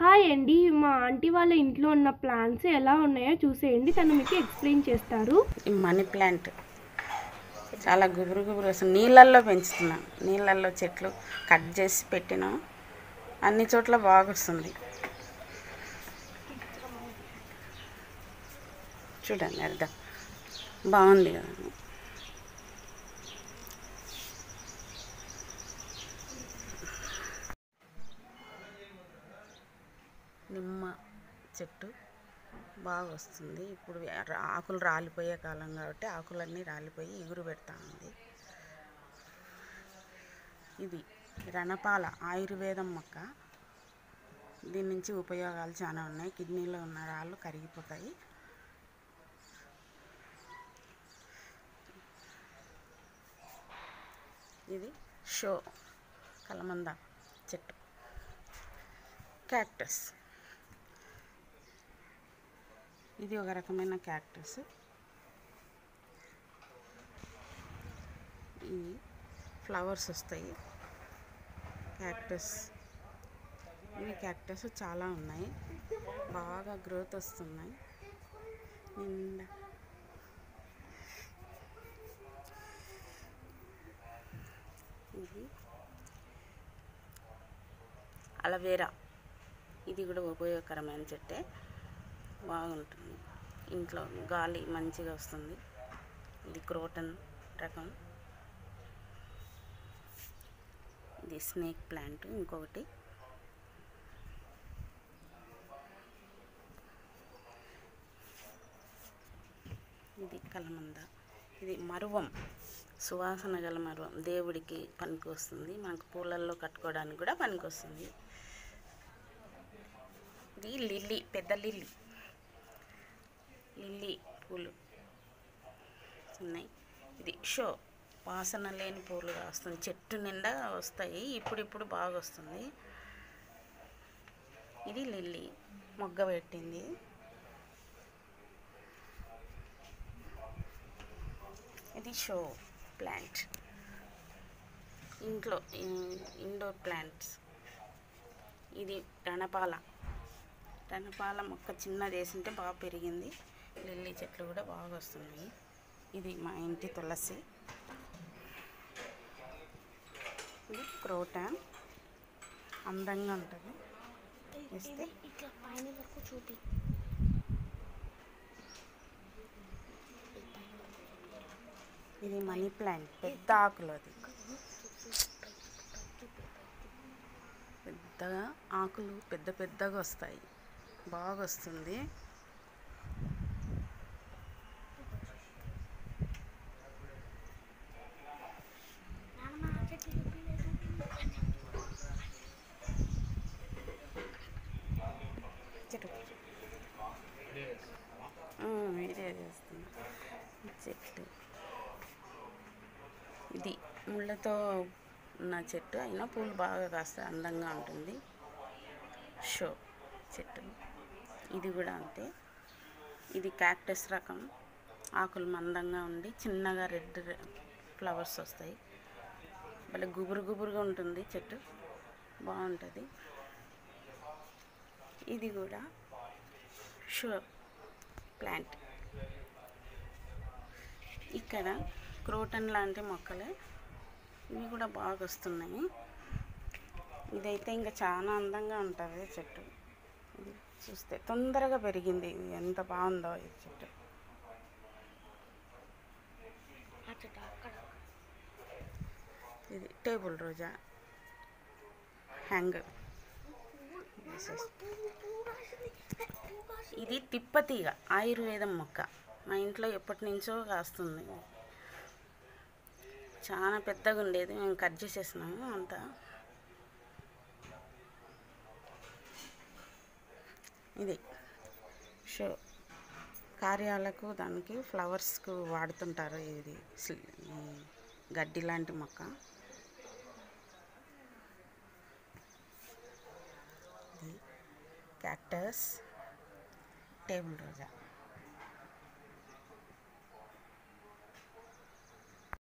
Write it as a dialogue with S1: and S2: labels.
S1: hi అండి మా aunty వాళ్ళ ఇంట్లో ఉన్న ప్లాంట్స్ ఎలా ఉన్నాయో చూసేయండి తను మీకు ఎక్స్ప్లెయిన్ చేస్తారు
S2: ఈ మనీ ప్లాంట్ చాలా గుబురు గుబురు వస్తుంది నీళ్ళల్లో పెంచుతున్నాం నీళ్ళల్లో చెట్లు కట్ చేసి పెట్టినాం అన్ని చోట్ల బాగా వస్తుంది చూడండి అర్థం బాగుంది కదా నిమ్మ చెట్టు బాగా వస్తుంది ఇప్పుడు రా- ఆకులు రాలిపోయే కాలం కాబట్టి ఆకులన్నీ రాలిపోయి ఎగురు పెడతా ఉంది ఇది రణపాల ఆయుర్వేదం మొక్క దీని నుంచి ఉపయోగాలు చాలా ఉన్నాయి కిడ్నీలో ఉన్న రాళ్ళు కరిగిపోతాయి ఇది షో కలమంద చెట్టు క్యాక్టస్ ఇది ఒక రకమైన క్యాక్టస్ ఈ ఫ్లవర్స్ వస్తాయి క్యాక్టస్ ఇవి క్యాక్టస్ చాలా ఉన్నాయి బాగా గ్రోత్ వస్తున్నాయి నిండా ఇది అలవేరా ఇది కూడా ఉపయోగకరమైన చెట్టే బాగుంటుంది ఇంట్లో గాలి మంచిగా వస్తుంది ఇది క్రోటన్ రకం ఇది స్నేక్ ప్లాంట్ ఇంకొకటి ఇది కలమంద ఇది మరువం సువాసన గల మరువం దేవుడికి పనికి వస్తుంది మనకు పూలల్లో కట్టుకోవడానికి కూడా పనికి వస్తుంది ఇది లిల్లీ పెద్ద లిల్లీ లిల్లీ పూలు ఉన్నాయి ఇది షో వాసన లేని పూలుగా వస్తుంది చెట్టు నిండా వస్తాయి ఇప్పుడిప్పుడు బాగా వస్తుంది ఇది లిల్లీ మొగ్గ పెట్టింది ఇది షో ప్లాంట్ ఇంట్లో ఇండోర్ ప్లాంట్స్ ఇది రణపాల రణపాల మొక్క చిన్నది వేసింటే బాగా పెరిగింది లిల్లీ చెట్లు కూడా బాగా వస్తున్నాయి ఇది మా ఇంటి తులసి ఇది క్రోటాన్ అందంగా ఉంటుంది వేస్తే
S3: ఇట్లా పైన వరకు చూపి
S2: ఇది మనీ ప్లాంట్ పెద్ద ఆకులు అది పెద్దగా ఆకులు పెద్ద పెద్దగా వస్తాయి బాగా వస్తుంది
S3: నాన్నమ్మ ఆ చెట్టు చూపించలేదు
S2: చెట్టు ఉమ్, వీడియో చేస్తుంది చెట్లు ఇది ముళ్ళతో ఉన్న చెట్టు అయినా పూలు బాగా కాస్త అందంగా ఉంటుంది షో చెట్టు ఇది కూడా అంతే ఇది క్యాక్టస్ రకం ఆకులు మందంగా ఉండి చిన్నగా రెడ్ ఫ్లవర్స్ వస్తాయి భలే గుబురు గుబురుగా ఉంటుంది చెట్టు బాగుంటుంది ఇది కూడా షో ప్లాంట్ ఇక్కడ క్రోటన్ లాంటి మొక్కలే ఇవి కూడా బాగా వస్తున్నాయి ఇదైతే ఇంకా చాలా అందంగా ఉంటుంది చెట్టు ఇది చూస్తే తొందరగా పెరిగింది ఇది ఎంత బాగుందో ఈ చెట్టు
S3: ఆ చెట్టు అక్కడ
S2: ఇది టేబుల్ రోజా హ్యాంగ్ ఇది తిప్పతీగ ఆయుర్వేదం మొక్క మా ఇంట్లో ఎప్పటి నుంచో కాస్తుంది చాలా పెద్దగా ఉండేది మేము కట్ చేసేసినాము అంతా ఇది షో కార్యాలకు దానికి ఫ్లవర్స్కు వాడుతుంటారు ఇది స్లి- ఈ గడ్డి లాంటి మొక్క ఇది క్యాక్టస్ టేబుల్ రోజా